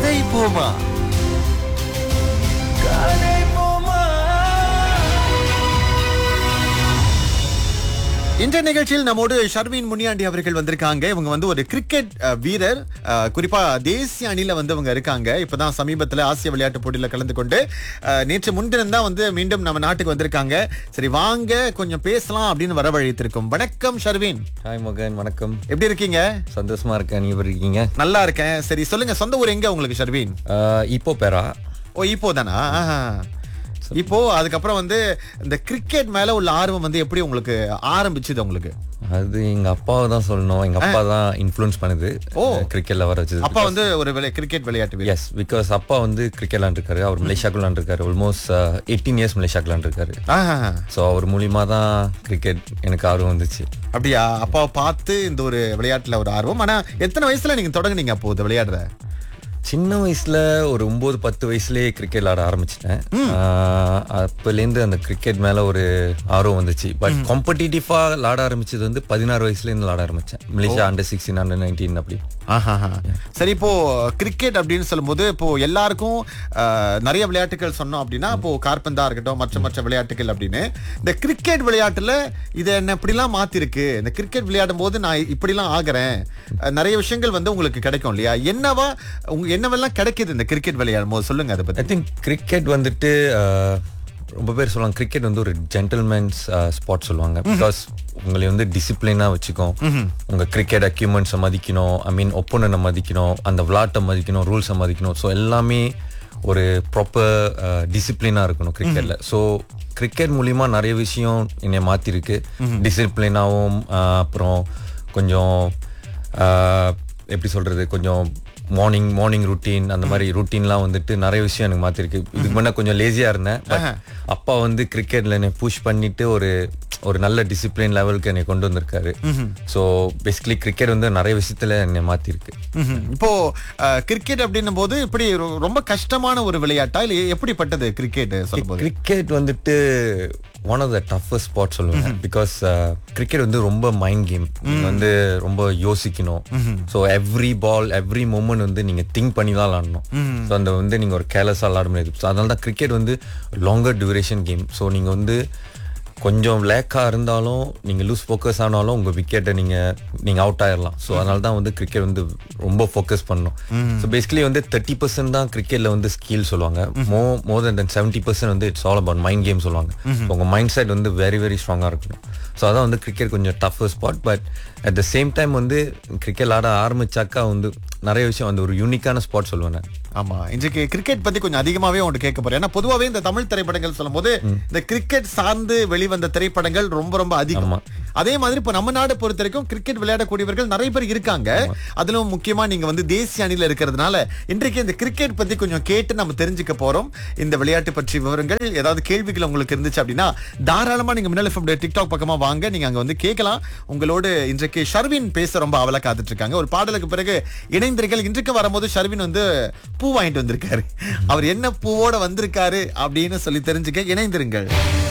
கதை போமா கதை போமா இன்றைய நிகழ்ச்சியில் நம்மோடு ஷர்வின் முனியாண்டி அவர்கள் வந்திருக்காங்க இவங்க வந்து ஒரு கிரிக்கெட் அஹ், வீரர் அஹ், குறிப்பா தேசிய அணியில வந்து அவங்க இருக்காங்க இப்பதான் சமீபத்துல ஆசிய விளையாட்டு போட்டியில கலந்து கொண்டு அஹ், நேற்று முன்தினம் தான் வந்து மீண்டும் நம்ம நாட்டுக்கு வந்திருக்காங்க சரி வாங்க கொஞ்சம் பேசலாம் அப்படின்னு வரவழைத்திருக்கோம் வணக்கம் ஷர்வின் ஹாய் மகன் வணக்கம் எப்படி இருக்கீங்க சந்தோஷமா இருக்கேன் நீங்க எப்படி இருக்கீங்க நல்லா இருக்கேன் சரி சொல்லுங்க சொந்த ஊர் எங்க உங்களுக்கு ஷர்வின் ஆஹ் இப்போ பேரா ஓ இப்போ தானா ஆஹா. இப்போ அதுக்கப்புறம் வந்து இந்த கிரிக்கெட் மேல உள்ள ஆர்வம் வந்து எப்படி உங்களுக்கு ஆரம்பிச்சுது உங்களுக்கு அது எங்க அப்பாவை தான் சொல்லணும் எங்க அப்பா தான் இன்ஃப்ளூயன்ஸ் பண்ணுது ஓ. கிரிக்கெட்ல வர வச்சது அப்பா வந்து ஒரு விளை- கிரிக்கெட் விளையாட்டு வீரர் எஸ் பிகாஸ் அப்பா வந்து கிரிக்கெட் விளாண்டுருக்காரு அவர் மலேசியாக்கு விளாண்டுருக்காரு ஆல்மோஸ்ட் எயிட்டீன் இயர்ஸ் மலேசியாக்கு விளாண்டுருக்காரு ஆஹா. ஸோ அவர் மூலியமா தான் கிரிக்கெட் எனக்கு ஆர்வம் வந்துச்சு அப்படியா அப்பாவை பார்த்து இந்த ஒரு விளையாட்டுல ஒரு ஆர்வம் ஆனா எத்தனை வயசுல நீங்க தொடங்குனீங்க அப்போ இது விளையாடுற சின்ன வயசுல ஒரு ஒன்பது பத்து வயசுலயே கிரிக்கெட் விளாட ஆரம்பிச்சிட்டேன் ஆஹ் அப்போலேருந்து அந்த கிரிக்கெட் மேல ஒரு ஆர்வம் வந்துச்சு பட் காம்படிட்டிவா விளாட ஆரம்பிச்சது வந்து பதினாறு வயசுல இருந்து விளாட ஆரம்பிச்சேன் Malaysia under sixteen under nineteen அப்படி ஆஹாஹா. சரி இப்போ கிரிக்கெட் அப்படின்னு சொல்லும்போது இப்போ எல்லாருக்கும் ஆஹ், நிறைய விளையாட்டுகள் சொன்னோம் அப்படின்னா இப்போ கார்பந்தா இருக்கட்டும் மற்ற மற்ற விளையாட்டுகள் அப்படின்னு இந்த கிரிக்கெட் விளையாட்டுல இதை என்ன இப்படிலாம் மாத்திருக்கு இந்த கிரிக்கெட் விளையாடும் போது நான் இப்படிலாம் ஆகுறேன் அஹ், நிறைய விஷயங்கள் வந்து உங்களுக்கு கிடைக்கும் இல்லையா என்னவா உங்க என்னவெல்லாம் கிடைக்குது இந்த கிரிக்கெட் விளையாடும் போது சொல்லுங்க அதை ஐ பத்தி திங்க் கிரிக்கெட் வந்துட்டு அஹ், ரொம்ப பேர் சொல்லுவாங்க கிரிக்கெட் வந்து ஒரு ஜென்டில்மேன்ஸ் ஸ்பாட் சொல்லுவாங்க பிகாஸ் உங்களை வந்து டிசிப்ளினா வச்சுக்கும் உங்க கிரிக்கெட் அக்யூப்மெண்ட்ஸை மதிக்கணும் ஐ மீன் ஒப்போனனை மதிக்கணும் அந்த விளாட்டை மதிக்கணும் ரூல்ஸை மதிக்கணும் ஸோ எல்லாமே ஒரு ப்ராப்பர் டிசிப்ளினா இருக்கணும் கிரிக்கெட்ல ஸோ கிரிக்கெட் மூலியமா நிறைய விஷயம் என்னை மாத்திருக்கு டிசிப்ளினாவும் அப்புறம் கொஞ்சம் அஹ், எப்படி சொல்றது கொஞ்சம் மார்னிங் மார்னிங் ருட்டீன் அந்த மாதிரி ருட்டீன்லாம் வந்துட்டு நிறைய விஷயம் எனக்கு மாத்திருக்கு இதுக்கு முன்ன கொஞ்சம் லேசியா இருந்தேன் but அப்பா வந்து கிரிக்கெட்ல என்னை புஷ் பண்ணிட்டு ஒரு ஒரு நல்ல டிசிப்ளின் லெவலுக்கு என்னை கொண்டு வந்திருக்காரு ஸோ பேசிக்கலி கிரிக்கெட் வந்து நிறைய விஷயத்துல என்னை மாத்திருக்கு ம்ஹும். இப்போ கிரிக்கெட் அப்படின்னும் போது இப்படி ரொ- ரொம்ப கஷ்டமான ஒரு விளையாட்டா இல்ல எப்படிப்பட்டது கிரிக்கெட் சொல்லும்போது கிரிக்கெட் வந்துட்டு one of the toughest spot சொல்லுவேன் பிகாஸ் கிரிக்கெட் வந்து ரொம்ப மைண்ட் கேம் நீங்க வந்து ரொம்ப யோசிக்கணும் so every ball every moment வந்து நீங்க திங்க் பண்ணி தான் விளாடணும் ஸோ அந்த வந்து நீங்க ஒரு கேர்லஸாக விளாட முடியாது ஸோ அதனால தான் கிரிக்கெட் வந்து லாங்கர் டியூரேஷன் கேம் ஸோ நீங்க வந்து கொஞ்சம் லேக்காக இருந்தாலும் நீங்கள் லூஸ் ஃபோக்கஸ் ஆனாலும் உங்கள் விக்கெட்டை நீங்கள் நீங்கள் அவுட் ஆயிடலாம் ஸோ அதனால தான் வந்து கிரிக்கெட் வந்து ரொம்ப ஃபோக்கஸ் பண்ணணும் ஸோ பேசிக்கலி வந்து தேர்ட்டி பர்சன்ட் தான் கிரிக்கெட்டில் வந்து ஸ்கில் சொல்லுவாங்க mo more then then seventy percent வந்து it's all about mind game சொல்லுவாங்க உங்கள் மைண்ட் செட் வந்து வெரி வெரி ஸ்ட்ராங்காக இருக்கணும் ஸோ அதான் வந்து கிரிக்கெட் கொஞ்சம் tough spot but at the same time வந்து கிரிக்கெட் ஆட ஆரம்பிச்சாக்கா வந்து நிறைய விஷயம் அந்த ஒரு யூனிக்கான ஸ்பாட் சொல்லுவேன் நான் ஆமா இன்றைக்கு கிரிக்கெட் பத்தி கொஞ்சம் அதிகமாவே உங்கள்ட்ட கேட்க போறேன் ஏன்னா பொதுவாவே இந்த தமிழ் திரைப்படங்கள் சொல்லும்போது இந்த கிரிக்கெட் சார்ந்து வெளிவந்த திரைப்படங்கள் ரொம்ப ரொம்ப அதிகம் அதே மாதிரி இப்ப நம்ம நாடு பொறுத்த வரைக்கும் கிரிக்கெட் விளையாடக்கூடியவர்கள் நிறைய பேர் இருக்காங்க அதிலும் முக்கியமா நீங்க வந்து தேசிய அணியில இருக்கிறதுனால இன்றைக்கு இந்த கிரிக்கெட் பத்தி கொஞ்சம் கேட்டு நம்ம தெரிஞ்சுக்க போறோம் இந்த விளையாட்டு பற்றி விவரங்கள் ஏதாவது கேள்விகள் உங்களுக்கு இருந்துச்சு அப்படின்னா தாராளமா நீங்க மின்னல் FM டிக்டாக் பக்கமா வாங்க நீங்க அங்க வந்து கேட்கலாம் உங்களோடு இன்றைக்கு ஷர்வின் பேச ரொம்ப அவலா காத்துட்டு இருக்காங்க ஒரு பாடலுக்கு பிறகு இணைந்திருக்கல் இன்றைக்கு வரும்போது ஷர்வின் வந்து பூ வாங்கிட்டு வந்திருக்காரு அவர் என்ன பூவோட வந்திருக்காரு அப்படின்னு சொல்லி தெரிஞ்சுக்க இணைந்திருங்கள்